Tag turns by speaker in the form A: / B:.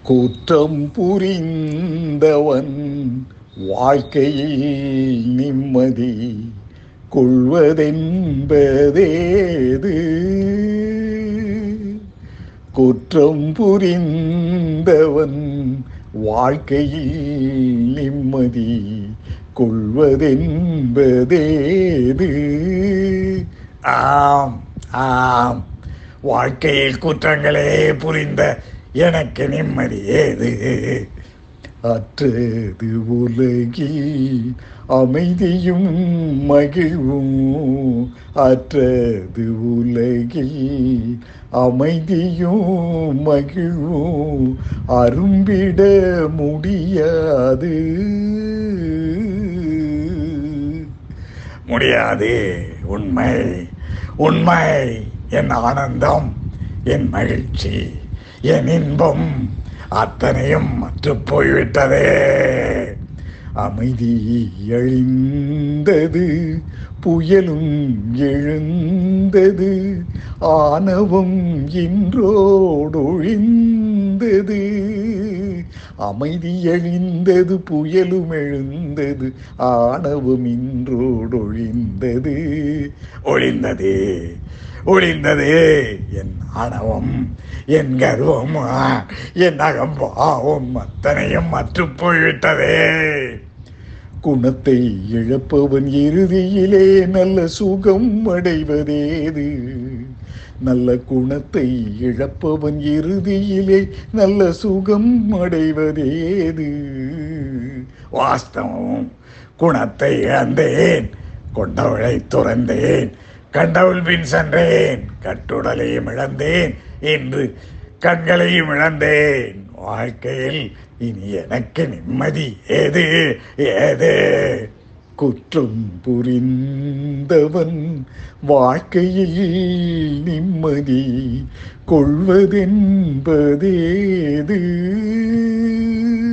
A: குற்றம் புரிந்தவன் வாழ்க்கையில் நிம்மதி கொள்வதென்பதேது குற்றம் புரிந்தவன் வாழ்க்கையில் நிம்மதி கொள்வதென்பதேது ஆம் ஆம் வாழ்க்கையில் குற்றங்களே புரிந்த எனக்கு நிம்மதி ஏது அற்றது உலகில் அமைதியும் மகிழ்வும் அற்றது உலகில் அமைதியும் மகிழ்வும் அரும்பிட முடியாது முடியாது உண்மை உண்மை என் ஆனந்தம் என் மகிழ்ச்சி என் இன்பம் அத்தனையும் மற்று போய்விட்டதே அமைதி எழுந்தது புயலும் எழுந்தது ஆணவம் இன்றோடொழிந்தது அமைதி எழுந்தது புயலும் எழுந்தது ஆணவம் இன்றோடொழிந்தது ஒழிந்தது ஒழிந்தது என் ஆணவம் என் கர்வம் என் அகம்பாவம் அத்தனையும் மற்று போய்விட்டதே குணத்தை இழப்பவன் இறுதியிலே நல்ல சுகம் அடைவதேது நல்ல குணத்தை இழப்பவன் இறுதியிலே நல்ல சுகம் அடைவதேது வாஸ்தவம் குணத்தை இழந்தேன் கொண்டவளை துறந்தேன் கண்டவள் பின் சென்றேன் கட்டுடலையும் இழந்தேன் என்று கண்களையும் இழந்தேன் வாழ்க்கையில் இனி எனக்கு நிம்மதி ஏது ஏது குற்றம் புரிந்தவன் வாழ்க்கையில் நிம்மதி கொள்வதென்பதேது